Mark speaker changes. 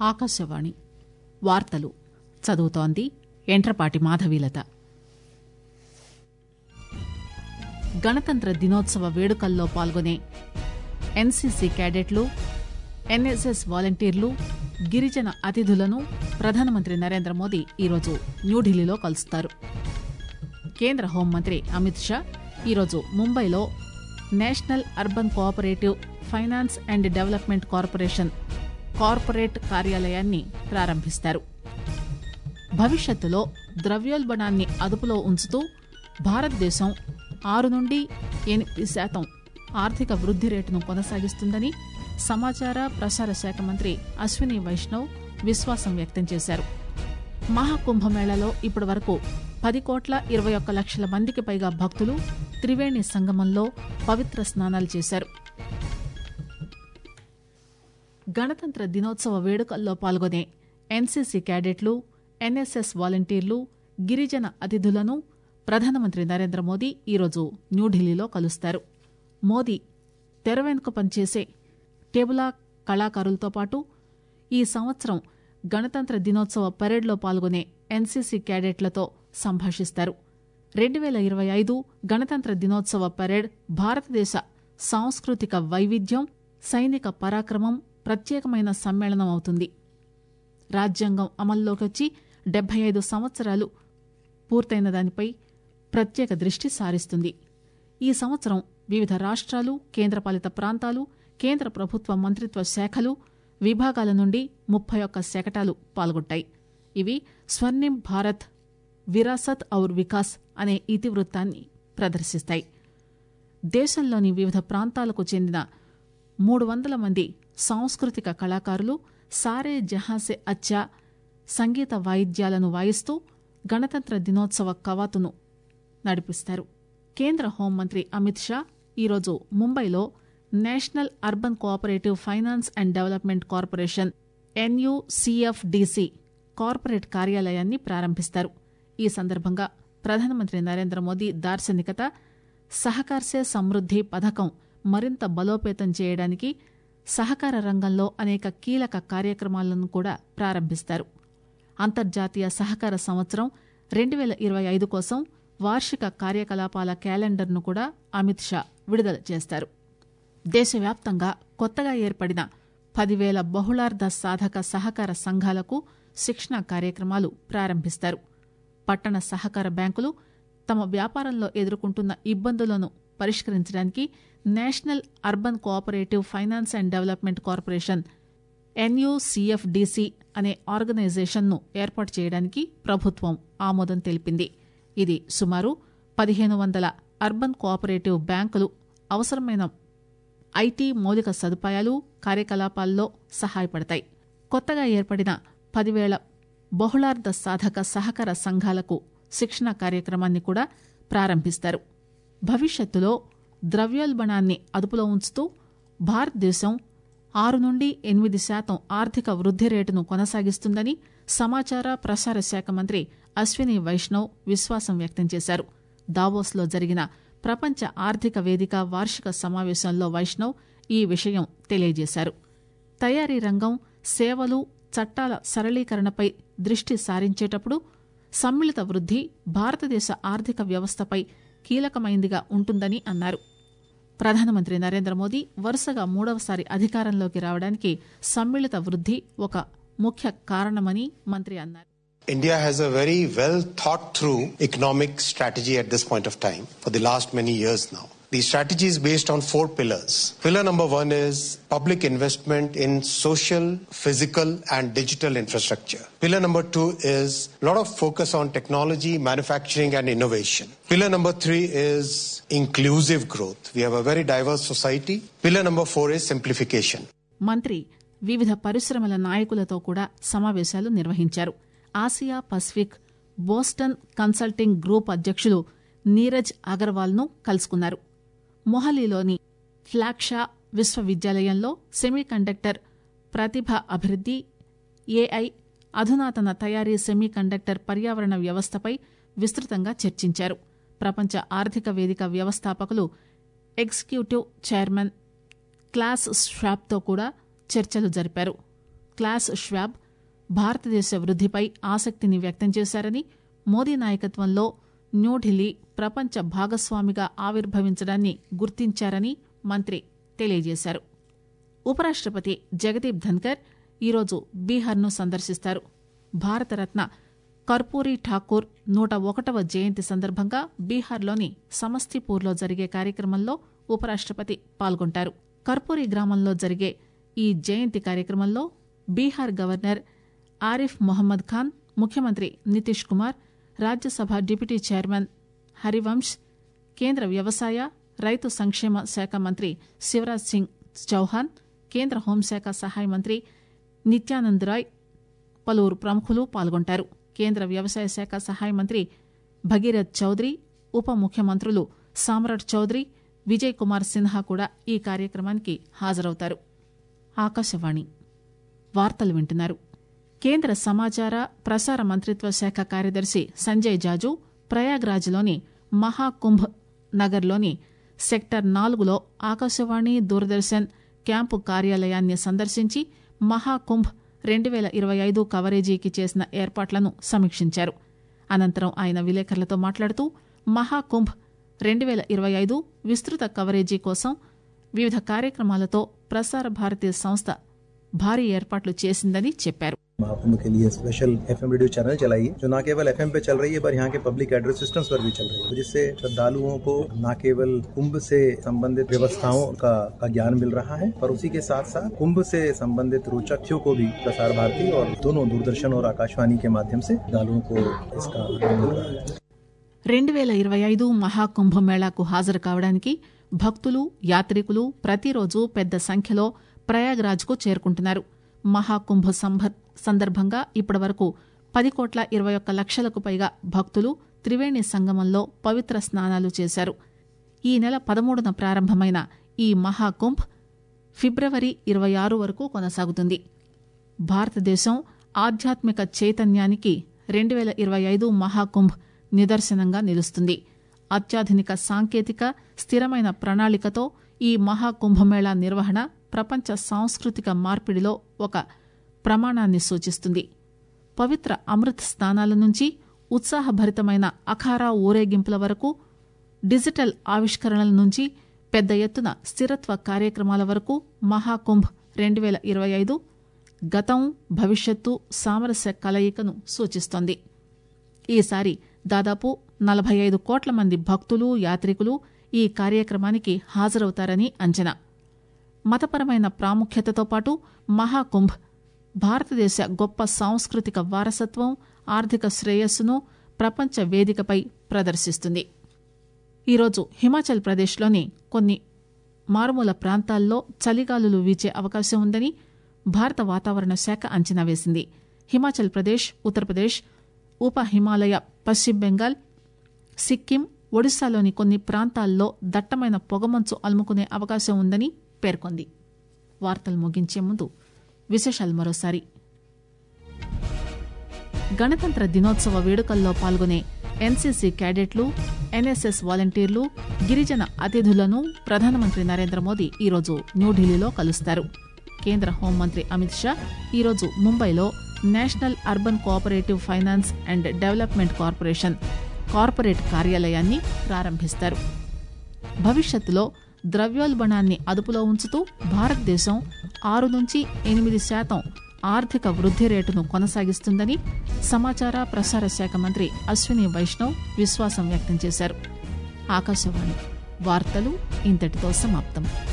Speaker 1: ఆకాశవాణి వార్తలు చదువుతోంది ఎంట్రపాటి మాధవీలత గణతంత్ర దినోత్సవ వేడుకల్లో పాల్గొనే ఎన్సీసీ క్యాడెట్లు ఎన్ఎస్ఎస్ వాలంటీర్లు గిరిజన అతిథులను ప్రధానమంత్రి నరేంద్ర మోదీ ఈరోజు న్యూఢిల్లీలో కలుస్తారు కేంద్ర హోంమంత్రి అమిత్ షా ఈరోజు ముంబైలో national urban cooperative finance and development corporation corporate కార్యాలయాన్ని ప్రారంభిస్తారు భవిష్యత్తులో ద్రవ్యోల్బణాన్ని అదుపులో ఉంచుతూ భారతదేశం ఆరు నుండి ఎనిమిది శాతం ఆర్థిక వృద్ది రేటును కొనసాగిస్తుందని సమాచార ప్రసార శాఖ మంత్రి అశ్విని వైష్ణవ్ విశ్వాసం వ్యక్తం చేశారు మహాకుంభమేళలో ఇప్పటి వరకు పది కోట్ల ఇరవై ఒక్క లక్షల మందికి పైగా భక్తులు త్రివేణి సంగమంలో పవిత్ర స్నానాలు చేశారు గణతంత్ర దినోత్సవ వేడుకల్లో పాల్గొనే ఎన్సీసీ క్యాడెట్లు ఎన్ఎస్ఎస్ వాలంటీర్లు గిరిజన అతిథులను ప్రధానమంత్రి నరేంద్ర మోదీ ఈరోజు న్యూఢిల్లీలో కలుస్తారు మోదీ తెర వెనుక పనిచేసే టేబులా కళాకారులతో పాటు ఈ సంవత్సరం గణతంత్ర దినోత్సవ పరేడ్లో పాల్గొనే ఎన్సీసీ క్యాడెట్లతో సంభాషిస్తారు రెండు పేల ఇరవై ఐదు గణతంత్ర దినోత్సవ పరేడ్ భారతదేశ సాంస్కృతిక వైవిధ్యం సైనిక పరాక్రమం ప్రత్యేకమైన సమ్మేళనం అవుతుంది రాజ్యాంగం అమల్లోకి వచ్చి డెబ్బై ఐదు సంవత్సరాలు పూర్తయిన దానిపై ప్రత్యేక దృష్టి సారిస్తుంది ఈ సంవత్సరం వివిధ రాష్ట్రాలు కేంద్రపాలిత ప్రాంతాలు కేంద్ర ప్రభుత్వ మంత్రిత్వ శాఖలు విభాగాల నుండి ముప్పై ఒక్క శకటాలు పాల్గొంటాయి ఇవి స్వర్ణిం భారత్ విరాసత్ ఔర్ వికాస్ అనే ఇతివృత్తాన్ని ప్రదర్శిస్తాయి దేశంలోని వివిధ ప్రాంతాలకు చెందిన మూడు వందల మంది సాంస్కృతిక కళాకారులు సారే జహాసే అచ్చా సంగీత వాయిద్యాలను వాయిస్తూ గణతంత్ర దినోత్సవ కవాతును నడిపిస్తారు కేంద్ర హోంమంత్రి అమిత్ షా ఈరోజు ముంబైలో national urban cooperative finance and development corporation N U C F D C corporate కార్యాలయాన్ని ప్రారంభిస్తారు ఈ సందర్భంగా ప్రధానమంత్రి నరేంద్ర మోదీ దార్శనికత సహకార్ సే సమృద్ది పథకం మరింత బలోపేతం చేయడానికి సహకార రంగంలో అనేక కీలక కార్యక్రమాలను కూడా ప్రారంభిస్తారు అంతర్జాతీయ సహకార సంవత్సరం రెండు పేల ఇరవై ఐదు కోసం వార్షిక కార్యకలాపాల క్యాలెండర్ను కూడా అమిత్ షా విడుదల చేస్తారు దేశవ్యాప్తంగా కొత్తగా ఏర్పడిన పదివేల బహుళార్ధ సాధక సహకార సంఘాలకు శిక్షణ కార్యక్రమాలు ప్రారంభిస్తారు పట్టణ సహకార బ్యాంకులు తమ వ్యాపారంలో ఎదుర్కొంటున్న ఇబ్బందులను పరిష్కరించడానికి national urban cooperative finance and development corporation N U C F D C అనే ఆర్గనైజేషన్ను ఏర్పాటు చేయడానికి ప్రభుత్వం ఆమోదం తెలిపింది ఇది సుమారు పదిహేను వందల అర్బన్ కోఆపరేటివ్ బ్యాంకులు అవసరమైన ఐటీ మౌలిక సదుపాయాలు కార్యకలాపాల్లో సహాయపడతాయి కొత్తగా ఏర్పడిన పదివేల బహుళార్ధ సాధక సహకార సంఘాలకు శిక్షణ కార్యక్రమాన్ని కూడా ప్రారంభిస్తారు భవిష్యత్తులో ద్రవ్యోల్బణాన్ని అదుపులో ఉంచుతూ భారతదేశం ఆరు నుండి ఎనిమిది శాతం ఆర్థిక వృద్ది రేటును కొనసాగిస్తుందని సమాచార ప్రసార శాఖ మంత్రి అశ్విని వైష్ణవ్ విశ్వాసం వ్యక్తం చేశారు దావోస్లో జరిగిన ప్రపంచ ఆర్థిక వేదిక వార్షిక సమావేశంలో వైష్ణవ్ ఈ విషయం తెలియజేశారు తయారీ రంగం సేవలు చట్టాల సరళీకరణపై దృష్టి సారించేటప్పుడు సమ్మిళిత వృద్ది భారతదేశ ఆర్థిక వ్యవస్థపై కీలకమైందిగా ఉంటుందని అన్నారు ప్రధానమంత్రి నరేంద్ర మోదీ వరుసగా మూడవసారి అధికారంలోకి రావడానికి సమ్మిళిత వృద్ది ఒక ముఖ్య కారణమని మంత్రి అన్నారు
Speaker 2: India has a very well thought through economic strategy at this point of time for the last many years now. The strategy is based on four pillars. Pillar number one is public investment in social, physical, and digital infrastructure. Pillar number two is a lot of focus on technology, manufacturing, and innovation. Pillar number three is inclusive growth. We have a very diverse society. Pillar number four is simplification.
Speaker 1: మంత్రి వివిధ పరిశ్రమల నాయకులతో కూడా సమావేశాలు నిర్వహించారు Asia Pacific Boston Consulting Group అధ్యక్షులు నీరజ్ అగర్వాల్ ను కలుసుకున్నారు మొహాలీలోని ఫ్లాక్షా విశ్వవిద్యాలయంలో సెమీకండక్టర్ ప్రతిభ అభివృద్ది ఏఐ అధునాతన తయారీ సెమీకండక్టర్ పర్యావరణ వ్యవస్థపై విస్తృతంగా చర్చించారు ప్రపంచ ఆర్థిక వేదిక వ్యవస్థాపకులు ఎగ్జిక్యూటివ్ చైర్మన్ క్లాస్ షాప్తో కూడా చర్చలు జరిపారు క్లాస్ ష్వాబ్ భారతదేశ వృద్దిపై ఆసక్తిని వ్యక్తం చేశారని మోదీ నాయకత్వంలో న్యూఢిల్లీ ప్రపంచ భాగస్వామిగా ఆవిర్భవించడాన్ని గుర్తించారని మంత్రి తెలియజేశారు ఉపరాష్టపతి జగదీప్ ధన్కర్ ఈరోజు బీహార్ను సందర్శిస్తారు భారతరత్న కర్పూరి ఠాకూర్ నూట ఒకటవ జయంతి సందర్భంగా బీహార్లోని సమస్తీపూర్లో జరిగే కార్యక్రమంలో ఉపరాష్టపతి పాల్గొంటారు కర్పూరి గ్రామంలో జరిగే ఈ జయంతి కార్యక్రమంలో బీహార్ గవర్నర్ ఆరిఫ్ మొహమ్మద్ ఖాన్ ముఖ్యమంత్రి నితీష్ కుమార్ రాజ్యసభ డిప్యూటీ చైర్మన్ హరివంశ్ కేంద్ర వ్యవసాయ రైతు సంక్షేమ శాఖ మంత్రి శివరాజ్ సింగ్ చౌహాన్ కేంద్ర హోంశాఖ సహాయ మంత్రి నిత్యానంద్ రాయ్ పలువురు ప్రముఖులు పాల్గొంటారు కేంద్ర వ్యవసాయ శాఖ సహాయ మంత్రి భగీరథ్ చౌదరి ఉప ముఖ్యమంత్రులు సామ్రాట్ చౌదరి విజయ్ కుమార్ సిన్హా కూడా ఈ కార్యక్రమానికి హాజరవుతారు ఆకాశవాణి వార్తలు వింటున్నారు కేంద్ర సమాచార ప్రసార మంత్రిత్వ శాఖ కార్యదర్శి సంజయ్ జాజు ప్రయాగ్రాజ్లోని మహాకుంభ్ నగర్లోని సెక్టర్ నాలుగులో ఆకాశవాణి దూరదర్శన్ క్యాంపు కార్యాలయాన్ని సందర్శించి మహాకుంభ్ రెండు పేల ఇరవై ఐదు కవరేజీకి చేసిన ఏర్పాట్లను సమీక్షించారు అనంతరం ఆయన విలేకరులతో మాట్లాడుతూ మహాకుంభ్ రెండు పేల ఇరవై ఐదు విస్తృత కవరేజీ కోసం వివిధ కార్యక్రమాలతో ప్రసార భారతి సంస్థ భారీ ఏర్పాట్లు చేసిందని చెప్పారు
Speaker 3: महाकुंभ के लिए स्पेशल एफएम रेडियो चैनल चलाई है जो न केवल एफएम पे चल रही है पर यहाँ के पब्लिक एड्रेस सिस्टम्स पर भी चल रही है जिससे श्रद्धालुओं को न केवल कुंभ से संबंधित व्यवस्थाओं का, का ज्ञान मिल रहा है पर उसी के साथ साथ कुंभ से संबंधित रोचक को भी प्रसार भारती और दोनों दूरदर्शन और आकाशवाणी के माध्यम से श्रद्धालुओं को इसका आनंद मिल रहा है
Speaker 1: రెండు వేల ఇరవై ఐదు మహాకుంభమేళాకు హాజరు కావడానికి భక్తులు యాత్రికులు ప్రతిరోజు పెద్ద సంఖ్యలో ప్రయాగ్రాజ్కు చేరుకుంటున్నారు మహాకుంభ సంభ- సందర్భంగా ఇప్పటివరకు పది కోట్ల ఇరవై ఒక్క లక్షలకు పైగా భక్తులు త్రివేణి సంగమంలో పవిత్ర స్నానాలు చేశారు ఈ నెల పదమూడున ప్రారంభమైన ఈ మహాకుంభ్ ఫిబ్రవరి ఇరవై ఆరు వరకు కొనసాగుతుంది భారతదేశం ఆధ్యాత్మిక చైతన్యానికి రెండు వేల ఇరవై ఐదు మహాకుంభ్ నిదర్శనంగా నిలుస్తుంది అత్యాధునిక సాంకేతిక స్థిరమైన ప్రణాళికతో ఈ మహాకుంభమేళా నిర్వహణ ప్రపంచ సాంస్కృతిక మార్పిడిలో ఒక ప్రమాణాన్ని సూచిస్తుంది పవిత్ర అమృత్ స్నానాల నుంచి ఉత్సాహభరితమైన అఖారా ఊరేగింపుల వరకు డిజిటల్ ఆవిష్కరణల నుంచి పెద్ద ఎత్తున స్థిరత్వ కార్యక్రమాల వరకు మహాకుంభ్ రెండు వేల ఇరవై ఐదు గతం భవిష్యత్తు సామరస్య కలయికను సూచిస్తోంది ఈసారి దాదాపు నలభై ఐదు కోట్ల మంది భక్తులు యాత్రికులు ఈ కార్యక్రమానికి హాజరవుతారని అంచనా మతపరమైన ప్రాముఖ్యతతో పాటు మహాకుంభ్ భారతదేశ గొప్ప సాంస్కృతిక వారసత్వం ఆర్థిక శ్రేయస్సును ప్రపంచ వేదికపై ప్రదర్శిస్తుంది ఈరోజు హిమాచల్ ప్రదేశ్లోని కొన్ని మారుమూల ప్రాంతాల్లో చలిగాలులు వీచే అవకాశం ఉందని భారత వాతావరణ శాఖ అంచనా వేసింది హిమాచల్ ప్రదేశ్ ఉత్తరప్రదేశ్ ఉప హిమాలయ పశ్చిమ బెంగాల్ సిక్కిం ఒడిశాలోని కొన్ని ప్రాంతాల్లో దట్టమైన పొగమంచు అలుముకునే అవకాశం ఉందని పేర్కొంది వార్తలు ముగించే ముందు విశేషాలు మరోసారి గణతంత్ర దినోత్సవ వేడుకల్లో పాల్గొనే ఎన్సీసీ క్యాడెట్లు ఎన్ఎస్ఎస్ వాలంటీర్లు గిరిజన అతిథులను ప్రధానమంత్రి నరేంద్ర మోదీ ఈరోజు న్యూఢిల్లీలో కలుస్తారు కేంద్ర హోంమంత్రి అమిత్ షా ఈరోజు ముంబైలో national urban cooperative finance and development corporation corporate కార్యాలయాన్ని ప్రారంభిస్తారు భవిష్యత్తులో ద్రవ్యోల్బణాన్ని అదుపులో ఉంచుతూ భారతదేశం ఆరు నుంచి ఎనిమిది శాతం ఆర్థిక వృద్ధి రేటును కొనసాగిస్తుందని సమాచార ప్రసార శాఖ మంత్రి అశ్విని వైష్ణవ్ విశ్వాసం వ్యక్తం చేశారు ఆకాశవాణి వార్తలు ఇంతటితో సమాప్తం